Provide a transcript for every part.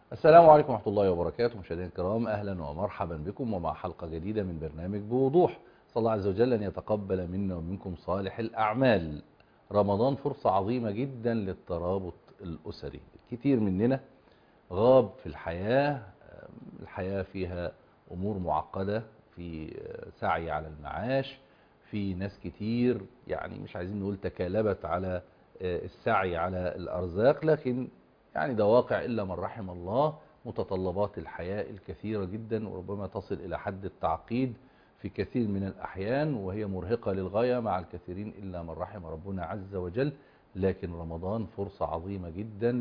السلام عليكم ورحمة الله وبركاته مشاهدينا الكرام أهلا ومرحبا بكم ومع حلقة جديدة من برنامج بوضوح صلى الله عز وجل أن يتقبل منا ومنكم صالح الأعمال رمضان فرصة عظيمة جدا للترابط الأسري كتير مننا غاب في الحياة الحياة فيها أمور معقدة في سعي على المعاش في ناس كتير يعني مش عايزين نقول تكالبت على السعي على الأرزاق لكن يعني ده واقع إلا من رحم الله متطلبات الحياة الكثيرة جدا وربما تصل إلى حد التعقيد في كثير من الأحيان وهي مرهقة للغاية مع الكثيرين إلا من رحم ربنا عز وجل لكن رمضان فرصة عظيمة جدا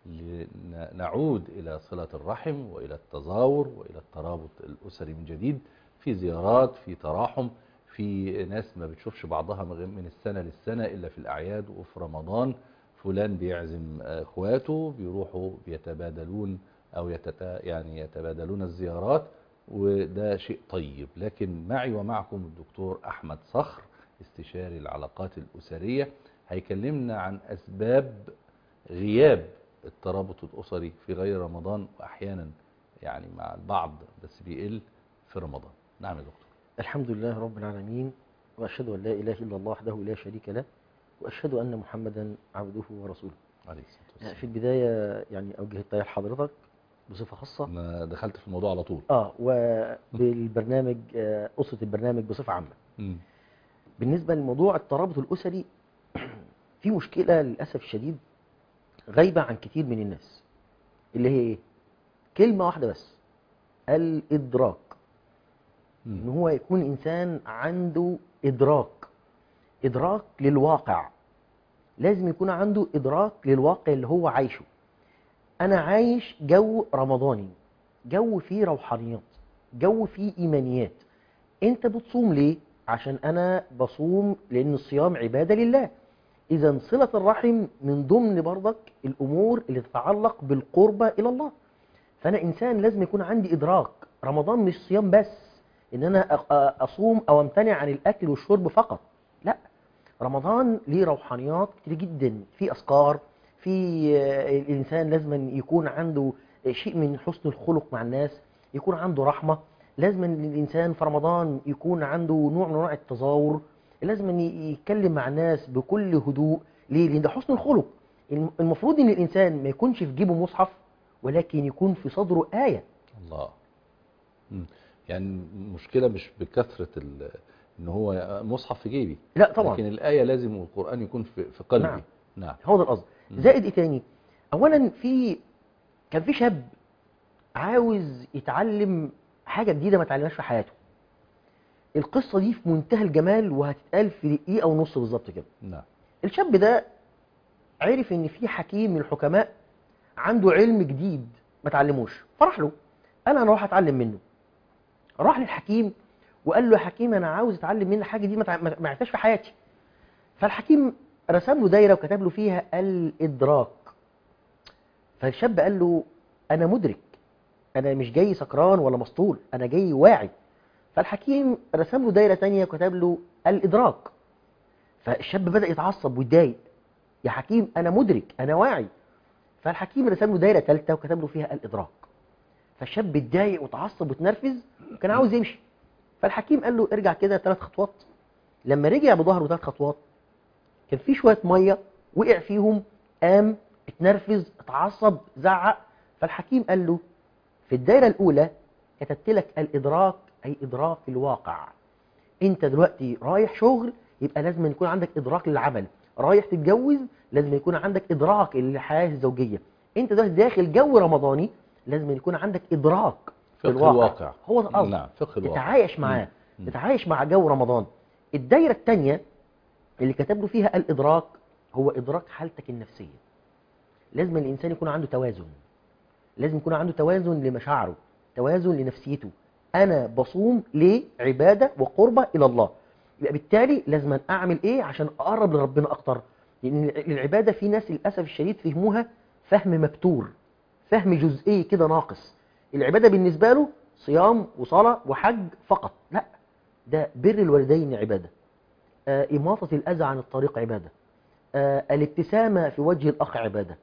لنعود إلى صلة الرحم وإلى التزاور وإلى الترابط الأسري من جديد في زيارات في تراحم في ناس ما بتشوفش بعضها من السنة للسنة إلا في الأعياد وفي رمضان فلان بيعزم اخواته بيروحوا بيتبادلون او يتتا يعني يتبادلون الزيارات وده شيء طيب لكن معي ومعكم الدكتور احمد صخر استشاري العلاقات الاسريه هيكلمنا عن اسباب غياب الترابط الاسري في غير رمضان واحيانا يعني مع البعض بس بيقل في رمضان نعم يا دكتور الحمد لله رب العالمين واشهد ان لا اله الا الله وحده لا شريك له وأشهد أن محمدا عبده ورسوله عليه الصلاة والسلام في البداية يعني أوجه التحية لحضرتك بصفة خاصة أنا دخلت في الموضوع على طول آه وبالبرنامج آه أسرة البرنامج بصفة عامة م. بالنسبة لموضوع الترابط الأسري في مشكلة للأسف الشديد غايبة عن كتير من الناس اللي هي إيه؟ كلمة واحدة بس الإدراك م. إن هو يكون إنسان عنده إدراك إدراك للواقع لازم يكون عنده إدراك للواقع اللي هو عايشه أنا عايش جو رمضاني جو فيه روحانيات جو فيه إيمانيات أنت بتصوم ليه؟ عشان أنا بصوم لأن الصيام عبادة لله إذا صلة الرحم من ضمن برضك الأمور اللي تتعلق بالقربة إلى الله فأنا إنسان لازم يكون عندي إدراك رمضان مش صيام بس إن أنا أصوم أو أمتنع عن الأكل والشرب فقط لا رمضان ليه روحانيات كتير جدا في أذكار في الإنسان لازم يكون عنده شيء من حسن الخلق مع الناس يكون عنده رحمة لازم الإنسان في رمضان يكون عنده نوع من انواع التظاهر لازم يتكلم مع الناس بكل هدوء ليه؟ لأن ده حسن الخلق المفروض إن الإنسان ما يكونش في جيبه مصحف ولكن يكون في صدره آية الله م. يعني المشكلة مش بكثرة ان هو مصحف في جيبي لا طبعا لكن الآية لازم والقرآن يكون في, في قلبي نعم. نعم هو ده القصد زائد ايه تاني اولا في كان في شاب عاوز يتعلم حاجة جديدة ما اتعلمهاش في حياته القصة دي في منتهى الجمال وهتتقال في دقيقة ونص بالظبط كده نعم الشاب ده عرف ان في حكيم من الحكماء عنده علم جديد ما اتعلموش فراح له قال انا اروح اتعلم منه راح للحكيم وقال له يا حكيم انا عاوز اتعلم منك حاجه دي ما عرفتهاش في حياتي فالحكيم رسم له دايره وكتب له فيها الادراك فالشاب قال له انا مدرك انا مش جاي سكران ولا مسطول انا جاي واعي فالحكيم رسم له دايره ثانيه وكتب له الادراك فالشاب بدا يتعصب ويتضايق يا حكيم انا مدرك انا واعي فالحكيم رسم له دايره ثالثه وكتب له فيها الادراك فالشاب اتضايق وتعصب وتنرفز وكان عاوز يمشي فالحكيم قال له ارجع كده ثلاث خطوات لما رجع بظهره ثلاث خطوات كان في شويه ميه وقع فيهم قام اتنرفز اتعصب زعق فالحكيم قال له في الدايره الاولى كتبت لك الادراك اي ادراك الواقع انت دلوقتي رايح شغل يبقى لازم يكون عندك ادراك للعمل رايح تتجوز لازم يكون عندك ادراك للحياه الزوجيه انت دلوقتي داخل جو رمضاني لازم يكون عندك ادراك فقه الواقع هو ده القصد نعم فقه الواقع تتعايش معاه تتعايش مع جو رمضان الدايرة الثانية اللي كتب له فيها الإدراك هو إدراك حالتك النفسية لازم الإنسان يكون عنده توازن لازم يكون عنده توازن لمشاعره توازن لنفسيته أنا بصوم ليه عبادة وقربة إلى الله يبقى بالتالي لازم أعمل إيه عشان أقرب لربنا أكتر لأن العبادة في ناس للأسف الشديد فهموها فهم مبتور فهم جزئي كده ناقص العبادة بالنسبة له صيام وصلاة وحج فقط لا ده بر الوالدين عبادة آه إماطة الأذى عن الطريق عبادة آه الابتسامة في وجه الأخ عبادة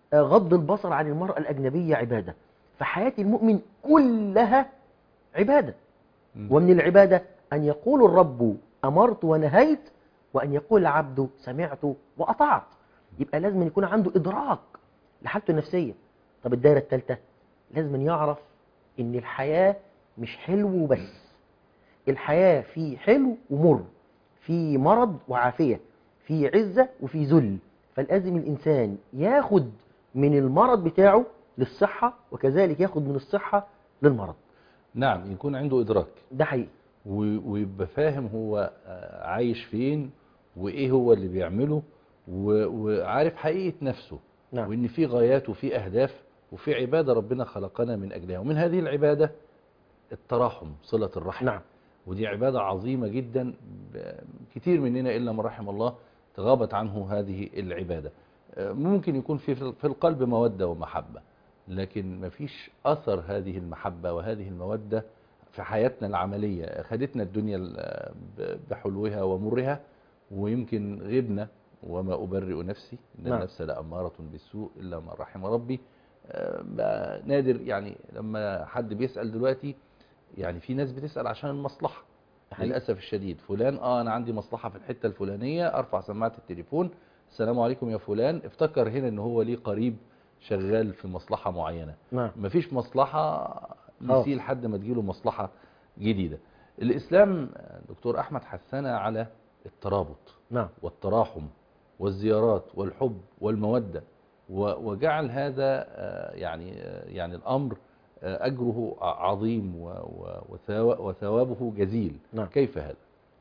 آه، غض البصر عن المرأة الأجنبية عبادة فحياة المؤمن كلها عبادة مم. ومن العبادة أن يقول الرب أمرت ونهيت وأن يقول العبد سمعت وأطعت يبقى لازم يكون عنده إدراك لحالته النفسية طب الدائرة الثالثة لازم يعرف إن الحياة مش حلو وبس الحياة في حلو ومر في مرض وعافية في عزة وفي ذل فلازم الإنسان ياخد من المرض بتاعه للصحة وكذلك ياخد من الصحة للمرض نعم يكون عنده إدراك ده حقيقي و- ويبقى فاهم هو آه، عايش فين وإيه هو اللي بيعمله و- وعارف حقيقة نفسه نعم وإن في غايات وفي أهداف وفي عبادة ربنا خلقنا من أجلها ومن هذه العبادة التراحم صلة الرحم نعم ودي عبادة عظيمة جدا ب- كتير مننا إلا من رحم الله تغابت عنه هذه العبادة آه، ممكن يكون في في القلب مودة ومحبة لكن مفيش أثر هذه المحبة وهذه المودة في حياتنا العملية خدتنا الدنيا ال- ب- بحلوها ومرها ويمكن غبنا وما أبرئ نفسي إن نعم. النفس لأمارة بالسوء إلا من رحم ربي آه، بقى نادر يعني لما حد بيسأل دلوقتي يعني في ناس بتسأل عشان المصلحة حقيقي. للأسف الشديد فلان اه أنا عندي مصلحة في الحتة الفلانية أرفع سماعة التليفون السلام عليكم يا فلان افتكر هنا إن هو ليه قريب شغال في مصلحة معينة نعم مفيش مصلحة آه. نسيه لحد ما تجيله مصلحة جديدة الإسلام دكتور أحمد حثنا على الترابط نعم والتراحم والزيارات والحب والمودة و- وجعل هذا آه، يعني آه، يعني الأمر آه، أجره ع- عظيم و- و- وثوا- وثوابه جزيل نعم. كيف هذا؟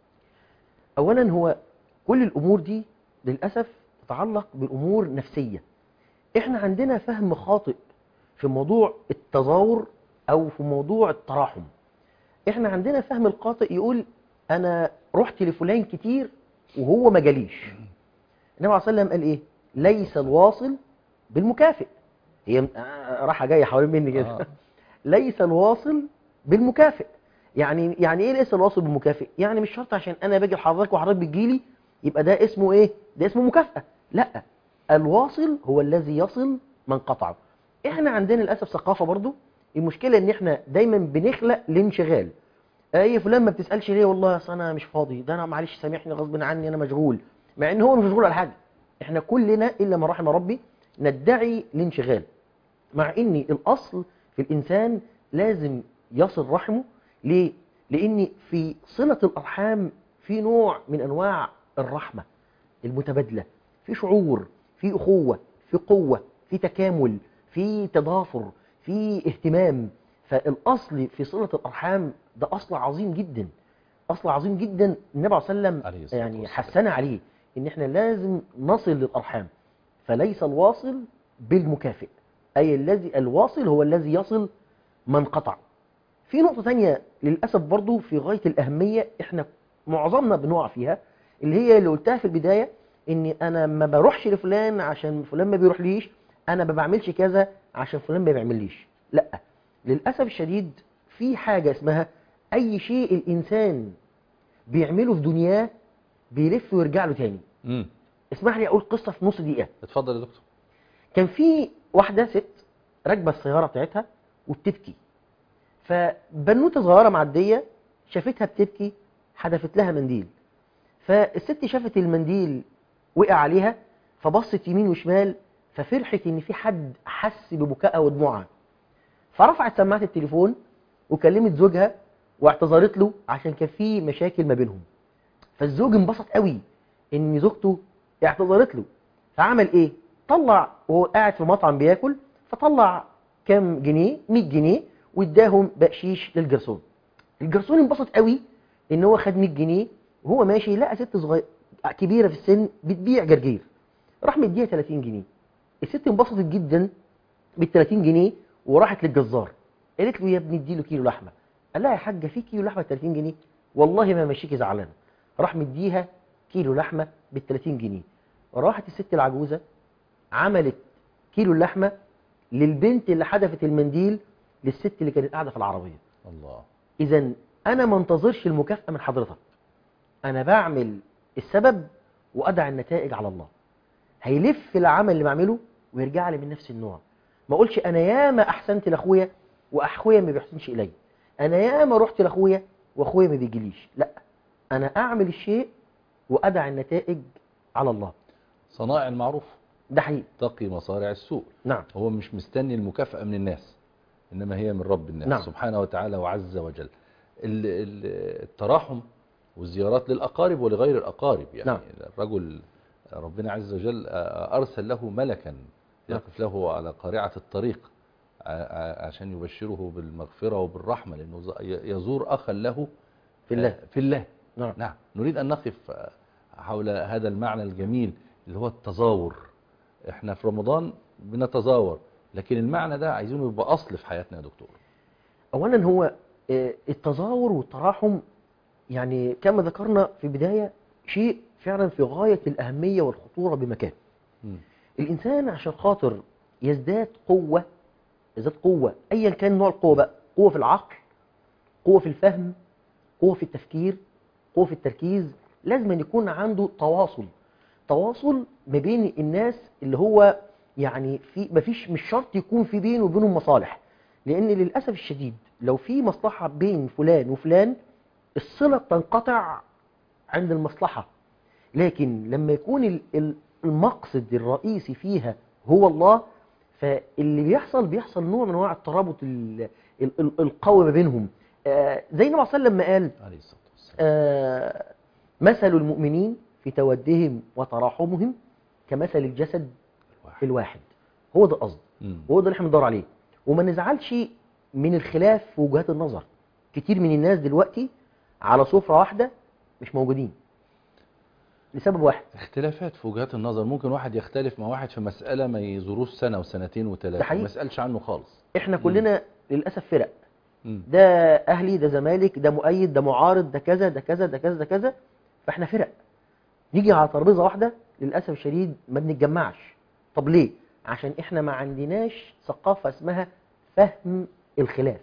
أولا هو كل الأمور دي للأسف تتعلق بأمور نفسية إحنا عندنا فهم خاطئ في موضوع التظاهر أو في موضوع التراحم إحنا عندنا فهم الخاطئ يقول أنا رحت لفلان كتير وهو ما جاليش النبي عليه الصلاة والسلام قال إيه ليس الواصل بالمكافئ هي آه، راحة جاية حوالين مني كده آه. ليس الواصل بالمكافئ يعني يعني ايه ليس الواصل بالمكافئ يعني مش شرط عشان انا باجي لحضرتك وحضرتك بتجيلي يبقى ده اسمه ايه ده اسمه مكافأة لا الواصل هو الذي يصل من قطعه احنا عندنا للاسف ثقافة برضو المشكلة ان احنا دايما بنخلق الانشغال اي فلان ما بتسالش ليه والله اصل انا مش فاضي ده انا معلش سامحني غصب عني انا مشغول مع ان هو مش مشغول على حاجه احنا كلنا الا ما رحم ربي ندعي الانشغال مع ان الاصل في الانسان لازم يصل رحمه ليه لان في صله الارحام في نوع من انواع الرحمه المتبادله في شعور في اخوه في قوه في تكامل في تضافر في اهتمام فالاصل في صله الارحام ده اصل عظيم جدا اصل عظيم جدا النبي عليه الصلاه عليه والسلام الصلاة يعني والسلام. حثنا عليه ان احنا لازم نصل للارحام فليس الواصل بالمكافئ اي الذي الواصل هو الذي يصل من قطع في نقطه ثانيه للاسف برضو في غايه الاهميه احنا معظمنا بنقع فيها اللي هي اللي قلتها في البدايه ان انا ما بروحش لفلان عشان فلان ما بيروحليش انا ما بعملش كذا عشان فلان ما بيعمليش لا للاسف الشديد في حاجه اسمها اي شيء الانسان بيعمله في دنياه بيلف ويرجع له تاني امم اسمح لي اقول قصه في نص دقيقه اتفضل يا دكتور كان في واحده ست راكبه السياره بتاعتها وبتبكي فبنوته صغيره معديه شافتها بتبكي حدفت لها منديل فالست شافت المنديل وقع عليها فبصت يمين وشمال ففرحت ان في حد حس ببكائها ودموعها فرفعت سماعه التليفون وكلمت زوجها واعتذرت له عشان كان في مشاكل ما بينهم فالزوج انبسط قوي ان زوجته اعتذرت له فعمل ايه طلع وهو قاعد في مطعم بياكل فطلع كام جنيه 100 جنيه واداهم بقشيش للجرسون الجرسون انبسط قوي ان هو خد 100 جنيه وهو ماشي لقى ست صغيره كبيره في السن بتبيع جرجير راح مديها 30 جنيه الست انبسطت جدا بال 30 جنيه وراحت للجزار قالت له يا ابني اديله كيلو لحمه قال لها يا حاجه في كيلو لحمه ب 30 جنيه والله ما ماشيكي زعلانه راح مديها كيلو لحمه بال 30 جنيه راحت الست العجوزه عملت كيلو اللحمه للبنت اللي حدفت المنديل للست اللي كانت قاعده في العربيه الله اذا انا ما انتظرش المكافاه من حضرتك انا بعمل السبب وادع النتائج على الله هيلف العمل اللي بعمله ويرجع لي من نفس النوع ما اقولش انا ياما احسنت لاخويا واخويا ما بيحسنش الي انا ياما رحت لاخويا واخويا ما بيجيليش لا انا اعمل الشيء وادع النتائج على الله صنائع المعروف ده حقيقي تقي مصارع السوء نعم هو مش مستني المكافأة من الناس إنما هي من رب الناس نعم. سبحانه وتعالى وعز وجل ال- ال- التراحم والزيارات للأقارب ولغير الأقارب يعني نعم. الرجل ربنا عز وجل أرسل له ملكا يقف له على قارعة الطريق ع- ع- عشان يبشره بالمغفرة وبالرحمة لأنه ز- يزور أخا له في الله. في الله نعم نعم نريد أن نقف حول هذا المعنى الجميل اللي هو التزاور احنا في رمضان بنتزاور لكن المعنى ده عايزينه يبقى أصل في حياتنا يا دكتور اولا هو آه، التظاهر والتراحم يعني كما ذكرنا في البدايه شيء فعلا في غايه الاهميه والخطوره بمكان مم. الانسان عشان خاطر يزداد قوه يزداد قوه ايا كان نوع القوه بقى قوه في العقل قوه في الفهم قوه في التفكير قوه في التركيز لازم أن يكون عنده تواصل تواصل ما بين الناس اللي هو يعني في مفيش مش شرط يكون في بينه وبينهم مصالح لان للاسف الشديد لو في مصلحه بين فلان وفلان الصله بتنقطع عند المصلحه لكن لما يكون ال- ال- المقصد الرئيسي فيها هو الله فاللي بيحصل بيحصل نوع من انواع الترابط ال- ال- ال- القوي ما بينهم آه، زي النبي صلى الله عليه وسلم ما قال عليه الصلاة والسلام آه، مثل المؤمنين في تودهم وتراحمهم كمثل الجسد الواحد. الواحد هو ده القصد مم. وهو ده اللي احنا بندور عليه وما نزعلش من الخلاف في وجهات النظر كتير من الناس دلوقتي على سفرة واحدة مش موجودين لسبب واحد اختلافات في وجهات النظر ممكن واحد يختلف مع واحد في مسألة ما يزوروش سنة وسنتين ده وثلاثة حقيقي. ما يسألش عنه خالص احنا كلنا للأسف فرق مم. ده أهلي ده زمالك ده مؤيد ده معارض ده كذا ده كذا ده كذا ده كذا فاحنا فرق نيجي على ترابيزة واحدة للأسف الشديد ما بنتجمعش طب ليه؟ عشان احنا ما عندناش ثقافة اسمها فهم الخلاف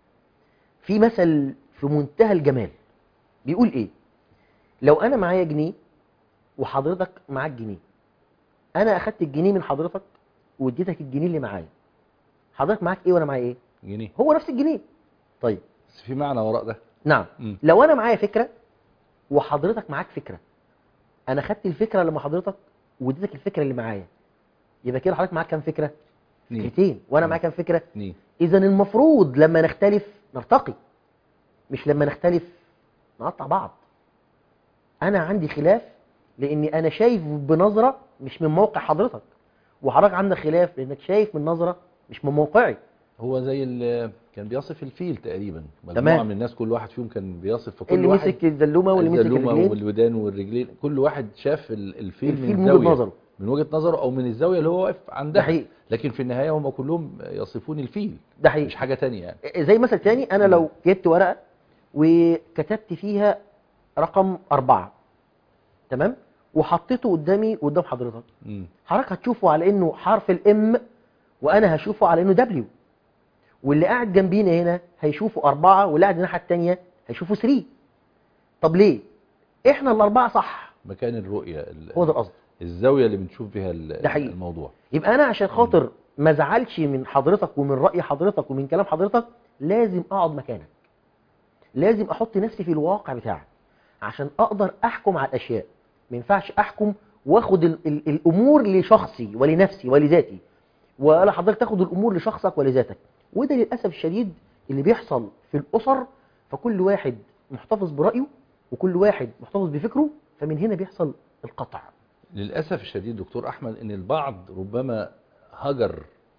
في مثل في منتهى الجمال بيقول ايه لو انا معايا جنيه وحضرتك معاك جنيه انا اخدت الجنيه من حضرتك واديتك الجنيه اللي معايا حضرتك معاك ايه وانا معايا ايه جنيه هو نفس الجنيه طيب بس في معنى وراء ده نعم مم. لو انا معايا فكره وحضرتك معاك فكره انا خدت الفكره اللي مع حضرتك واديتك الفكره اللي معايا يبقى كده حضرتك معاك كام فكره اتنين فكرتين وانا مم. معايا كام فكره اتنين اذا المفروض لما نختلف نرتقي مش لما نختلف نقطع بعض انا عندي خلاف لاني انا شايف بنظره مش من موقع حضرتك وحضرتك عندك خلاف لانك شايف من نظره مش من موقعي هو زي اللي كان بيصف الفيل تقريبا مجموعة تمام. من الناس كل واحد فيهم كان بيصف في كل اللي واحد مسك الزلومه واللي مسك الزلومة الرجلين والودان والرجلين كل واحد شاف ال- الفيل, الفيل من من وجهه زاوية نظره من وجهة نظره او من الزاوية اللي هو واقف ده عندها حقيقي لكن في النهاية هم كلهم يصفون الفيل ده مش حقيقي حاجة تانية يعني زي مثل تاني انا مم. لو جبت ورقه وكتبت فيها رقم أربعة تمام وحطيته قدامي قدام حضرتك مم. حضرتك هتشوفه على انه حرف الام وانا هشوفه على انه دبليو واللي قاعد جنبينا هنا هيشوفه أربعة واللي قاعد الناحية التانية هيشوفه 3 طب ليه؟ احنا الأربعة صح مكان الرؤية ال- هو ده القصد الزاوية اللي بنشوف بيها ال- ده حقيقي. الموضوع يبقى انا عشان خاطر ما ازعلش من حضرتك ومن رأي حضرتك ومن كلام حضرتك لازم اقعد مكانك لازم احط نفسي في الواقع بتاعك عشان اقدر احكم على الاشياء ما ينفعش احكم واخد ال ال الامور لشخصي ولنفسي ولذاتي ولا حضرتك تاخد الامور لشخصك ولذاتك وده للاسف الشديد اللي بيحصل في الاسر فكل واحد محتفظ برايه وكل واحد محتفظ بفكره فمن هنا بيحصل القطع للأسف الشديد دكتور أحمد إن البعض ربما هجر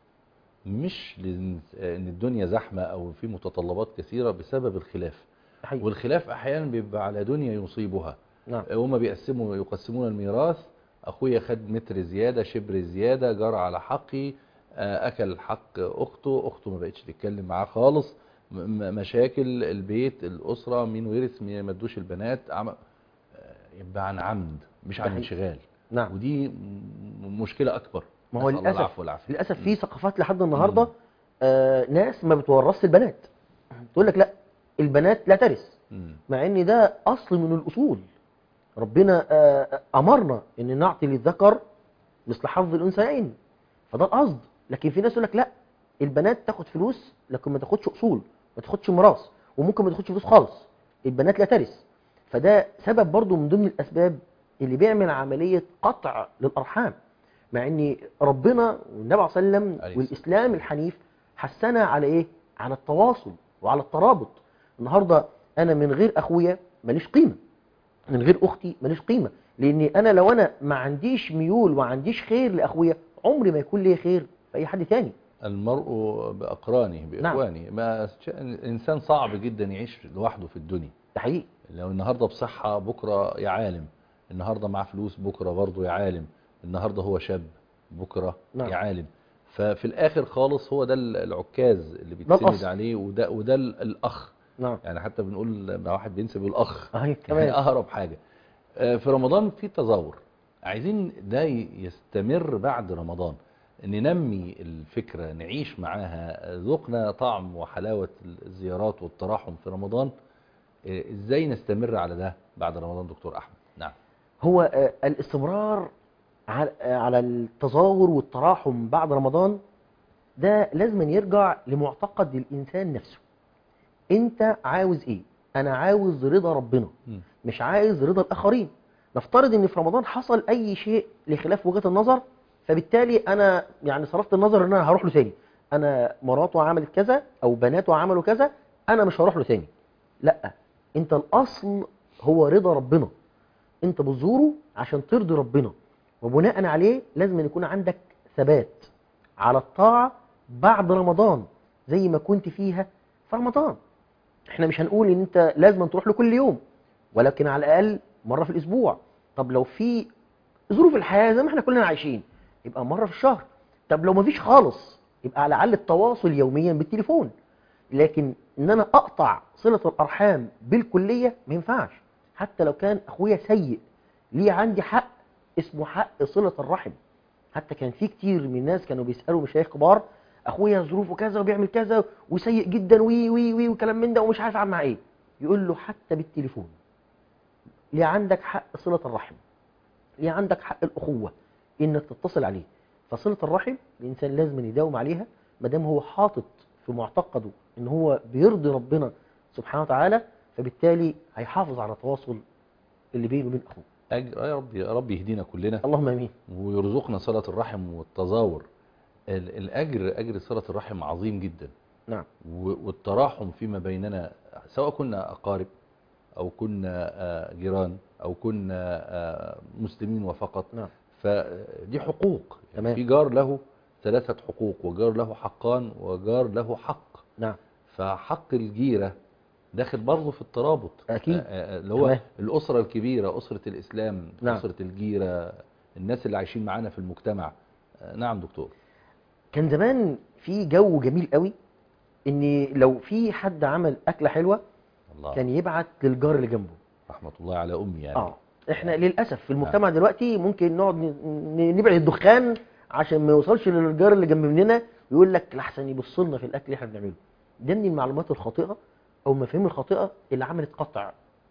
مش لأن إن الدنيا زحمة أو في متطلبات كثيرة بسبب الخلاف حقيقي. والخلاف أحيانا بيبقى على دنيا يصيبها نعم هما بيقسموا يقسمون الميراث أخويا خد متر زيادة شبر زيادة جرى على حقي آه، أكل حق أخته أخته ما بقتش تتكلم معاه خالص م- م- مشاكل البيت الأسرة مين ورث مين ما ادوش البنات عم- آه، يبقى عن عمد مش ده عن حقيقي. انشغال نعم ودي م- مشكلة أكبر ما هو نسأل الله للأسف العفو والعافية للاسف في ثقافات لحد النهارده مم. آه ناس ما بتورثش البنات تقول لك لا البنات لا ترث مم. مع ان ده اصل من الاصول ربنا آه امرنا ان نعطي للذكر مثل حظ الانثيين فده القصد لكن في ناس يقول لك لا البنات تاخد فلوس لكن ما تاخدش اصول ما تاخدش ميراث وممكن ما تاخدش فلوس خالص البنات لا ترث فده سبب برضو من ضمن الاسباب اللي بيعمل عمليه قطع للارحام مع ان ربنا والنبي عليه الصلاه عليه والسلام الصلاة والاسلام الحنيف حثنا على ايه على التواصل وعلى الترابط النهارده انا من غير اخويا ماليش قيمه من غير اختي ماليش قيمه لان انا لو انا ما عنديش ميول وما عنديش خير لاخويا عمري ما يكون لي خير في اي حد تاني المرء بأقرانه بإخوانه ما ش- الإنسان صعب جدا يعيش لوحده في الدنيا ده حقيقي لو النهاردة بصحة بكرة يا عالم النهاردة معاه فلوس بكرة برضه يا عالم النهاردة هو شاب بكرة نعم. يا عالم ففي الآخر خالص هو ده العكاز اللي ده بيتسند الأصل. عليه وده وده ال- الأخ نعم يعني حتى بنقول لما واحد بينسب الأخ اهي يعني كمان أهرب حاجة آه، في رمضان في تزاور عايزين ده يستمر بعد رمضان ننمي الفكرة نعيش معاها ذوقنا طعم وحلاوة الزيارات والتراحم في رمضان آه، ازاي نستمر على ده بعد رمضان دكتور احمد نعم هو آه، الاستمرار على آه، على التظاهر والتراحم بعد رمضان ده لازم يرجع لمعتقد الانسان نفسه انت عاوز ايه انا عاوز رضا ربنا مم. مش عايز رضا الاخرين نفترض ان في رمضان حصل اي شيء لخلاف وجهة النظر فبالتالي انا يعني صرفت النظر ان انا هروح له تاني انا مراته عملت كذا او بناته عملوا كذا انا مش هروح له تاني لا انت الاصل هو رضا ربنا انت بتزوره عشان ترضي ربنا وبناء عليه لازم أن يكون عندك ثبات على الطاعة بعد رمضان زي ما كنت فيها في رمضان احنا مش هنقول ان انت لازم تروح له كل يوم ولكن على الاقل مرة في الاسبوع طب لو في ظروف الحياة زي ما احنا كلنا عايشين يبقى مرة في الشهر طب لو مفيش خالص يبقى على الاقل التواصل يوميا بالتليفون لكن ان انا اقطع صلة الارحام بالكلية ما ينفعش حتى لو كان اخويا سيء ليه عندي حق اسمه حق صلة الرحم حتى كان في كتير من الناس كانوا بيسألوا مشايخ كبار اخويا ظروفه كذا وبيعمل كذا وسيء جدا وي وي وي وكلام من ده ومش عارف اعمل معاه ايه يقول له حتى بالتليفون ليه عندك حق صلة الرحم ليه عندك حق الأخوة إنك تتصل عليه فصلة الرحم الإنسان لازم يداوم عليها ما دام هو حاطط في معتقده إن هو بيرضي ربنا سبحانه وتعالى فبالتالي هيحافظ على التواصل اللي بينه وبين أخوه أجر يا رب يا رب يهدينا كلنا اللهم آمين ويرزقنا صلة الرحم والتزاور ال- الأجر أجر صلة الرحم عظيم جدا نعم و- والتراحم فيما بيننا سواء كنا أقارب أو كنا آه، جيران أو كنا آه، مسلمين وفقط نعم فدي حقوق تمام. يعني في جار له ثلاثة حقوق وجار له حقان وجار له حق نعم فحق الجيرة داخل برضه في الترابط أكيد. آه، آه، اللي هو تمام. الأسرة الكبيرة أسرة الإسلام نعم. أسرة الجيرة الناس اللي عايشين معانا في المجتمع آه، نعم دكتور كان زمان في جو جميل قوي إن لو في حد عمل أكلة حلوة الله كان يبعت للجار اللي جنبه رحمة الله على أمي يعني اه احنا للاسف في المجتمع دلوقتي ممكن نقعد ن- ن- نبعد الدخان عشان ما يوصلش للجار اللي جنب مننا ويقول لك لحسن يبص لنا في الاكل اللي احنا بنعمله ده من المعلومات الخاطئه او المفاهيم الخاطئه اللي عملت قطع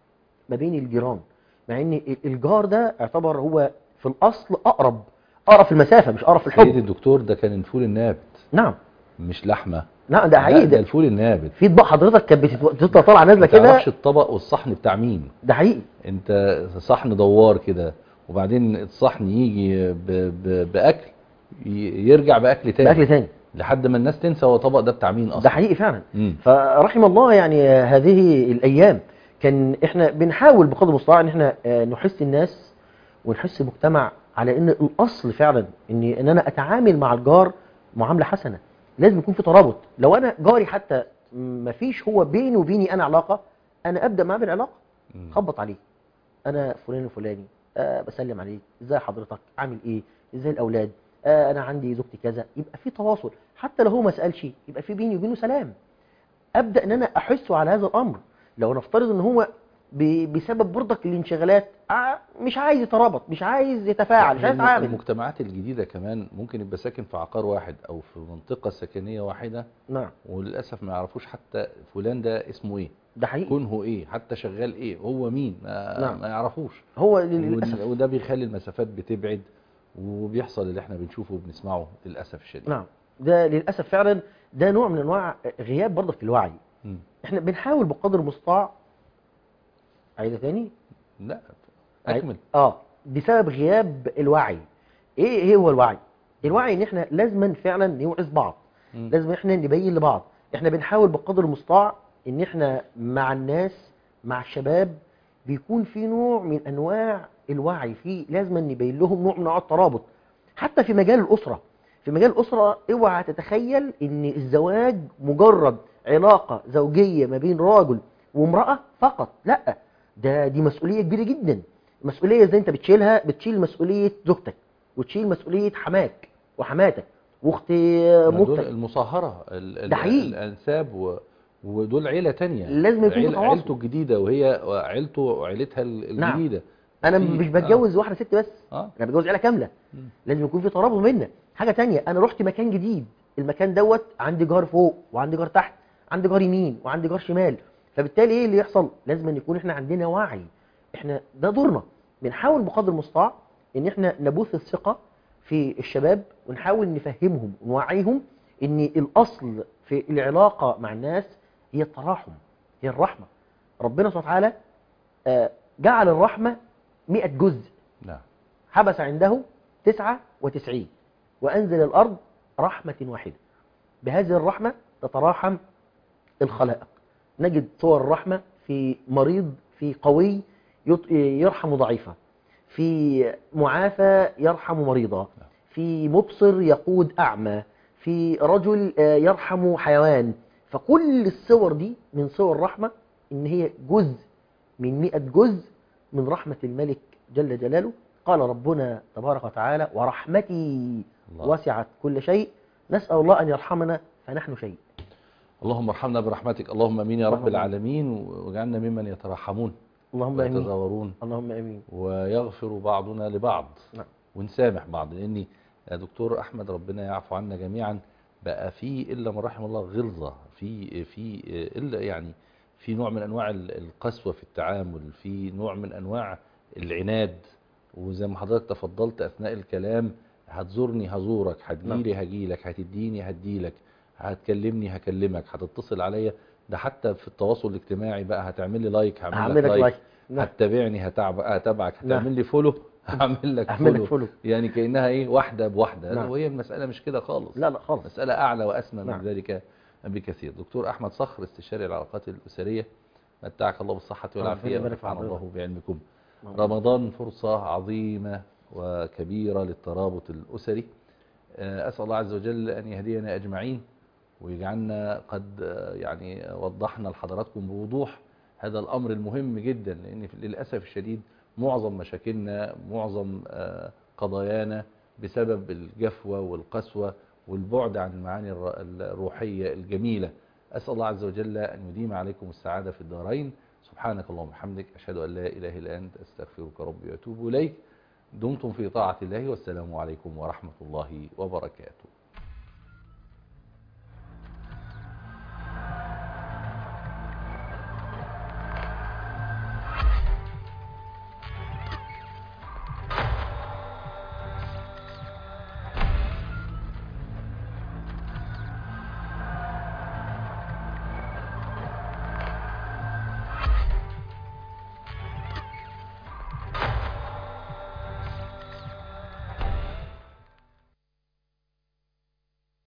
ما بين الجيران مع ان ال- الجار ده يعتبر هو في الاصل اقرب اقرب في المسافه مش اقرب في سيدي الحب الدكتور ده كان الفول النابت نعم مش لحمة نعم ده لا، حقيقي ده ده الفول النابت في اطباق حضرتك كانت بتت- بتطلع طالعه نازله ما كده تعرفش الطبق والصحن بتاع مين ده حقيقي انت صحن دوار كده وبعدين الصحن يجي ب... ب... باكل ي- يرجع باكل تاني باكل تاني لحد ما الناس تنسى هو الطبق ده بتاع مين اصلا ده حقيقي فعلا مم. فرحم الله يعني هذه الايام كان احنا بنحاول بقدر المستطاع ان احنا آه، نحس الناس ونحس المجتمع على ان الاصل فعلا ان ان انا اتعامل مع الجار معامله حسنه لازم يكون في ترابط لو انا جاري حتى ما فيش هو بيني وبيني انا علاقه انا ابدا معاه بالعلاقه مم. خبط عليه انا فلان الفلاني أه بسلم عليك ازاي حضرتك عامل ايه ازاي الاولاد أه انا عندي زوجتي كذا يبقى في تواصل حتى لو هو ما سالش يبقى في بيني وبينه سلام ابدا ان انا احسه على هذا الامر لو نفترض ان هو ب- بسبب برضك الانشغالات آه، مش عايز يترابط مش عايز يتفاعل مش عايز الم- يتعامل المجتمعات الجديدة كمان ممكن يبقى ساكن في عقار واحد او في منطقة سكنية واحدة نعم وللأسف ما يعرفوش حتى فلان ده اسمه ايه ده حقيقي كونه ايه حتى شغال ايه هو مين ما, نعم. ما يعرفوش هو وال- للاسف وده بيخلي المسافات بتبعد وبيحصل اللي احنا بنشوفه وبنسمعه للاسف الشديد نعم ده للاسف فعلا ده نوع من انواع غياب برضه في الوعي مم. احنا بنحاول بقدر المستطاع عايزه تاني لا اكمل اه بسبب غياب الوعي ايه ايه هو الوعي الوعي ان احنا لازما فعلا نوعظ بعض مم. لازم احنا نبين لبعض احنا بنحاول بقدر المستطاع ان احنا مع الناس مع الشباب بيكون في نوع من انواع الوعي في لازم نبين لهم نوع من انواع الترابط حتى في مجال الاسره في مجال الاسره اوعى تتخيل ان الزواج مجرد علاقه زوجيه ما بين راجل وامراه فقط لا ده دي مسؤوليه كبيره جدا مسؤوليه زي انت بتشيلها بتشيل مسؤوليه زوجتك وتشيل مسؤوليه حماك وحماتك واخت ما دول مختك المصاهرة ال- ال- ده حقيقي. الأنساب و... ودول عيلة تانية لازم يكون في عيل... تواصل. عيلته الجديدة وهي عيلته وعيلتها ال- نعم. الجديدة انا في- مش بتجوز واحده ست بس اه انا بتجوز عيله كامله مم. لازم يكون في ترابط بيننا حاجه تانية انا رحت مكان جديد المكان دوت عندي جار فوق وعندي جار تحت عندي جار يمين وعندي جار شمال فبالتالي ايه اللي يحصل لازم أن يكون احنا عندنا وعي احنا ده دورنا بنحاول بقدر المستطاع ان احنا نبث الثقه في الشباب ونحاول نفهمهم ونوعيهم ان الاصل في العلاقه مع الناس هي التراحم هي الرحمه ربنا سبحانه وتعالى آه، جعل الرحمه 100 جزء نعم حبس عنده تسعة وتسعين وأنزل الأرض رحمة واحدة بهذه الرحمة تتراحم الخلائق نجد صور الرحمة في مريض في قوي يط- يرحم ضعيفة في معافى يرحم مريضا في مبصر يقود أعمى في رجل آه، يرحم حيوان فكل الصور دي من صور الرحمة إن هي جزء من مئة جزء من رحمة الملك جل جلاله قال ربنا تبارك وتعالى ورحمتي الله. وسعت كل شيء نسأل الله أن يرحمنا فنحن شيء اللهم ارحمنا برحمتك اللهم امين يا رب اللهم آمين. العالمين واجعلنا ممن يترحمون اللهم آمين ويتزاورون اللهم آمين ويغفر بعضنا لبعض نعم. ونسامح بعض لاني يا دكتور احمد ربنا يعفو عنا جميعا بقى في الا من رحم الله غلظه في في الا يعني في نوع من انواع ال- القسوه في التعامل في نوع من انواع العناد وزي ما حضرتك تفضلت اثناء الكلام هتزورني هزورك هتجيلي هجيلك هتديني هديلك هتكلمني هكلمك هتتصل عليا ده حتى في التواصل الاجتماعي بقى هتعمل لي لايك هعمل هعمل لك لك لايك لايك نعم. هتتابعني هتعب هتابعك نعم. هتعمل لي فولو هعمل لك أعمل لك فولو فولو يعني كانها ايه واحده بواحده نعم. وهي المساله مش كده خالص لا لا خالص مساله اعلى واسمى نعم. من ذلك بكثير دكتور احمد صخر استشاري العلاقات الاسريه متعك الله بالصحه والعافيه ربنا يبارك في ونفعنا حضرتك. الله بعلمكم نعم. رمضان فرصه عظيمه وكبيره للترابط الاسري آه، اسال الله عز وجل ان يهدينا اجمعين ويجعلنا قد آه، يعني وضحنا لحضراتكم بوضوح هذا الامر المهم جدا لان في- للاسف الشديد معظم مشاكلنا معظم آه، قضايانا بسبب الجفوه والقسوه والبعد عن المعاني الر- الروحيه الجميله اسال الله عز وجل ان يديم عليكم السعاده في الدارين سبحانك اللهم وبحمدك اشهد ان لا اله الا انت استغفرك ربي واتوب اليك دمتم في طاعه الله والسلام عليكم ورحمه الله وبركاته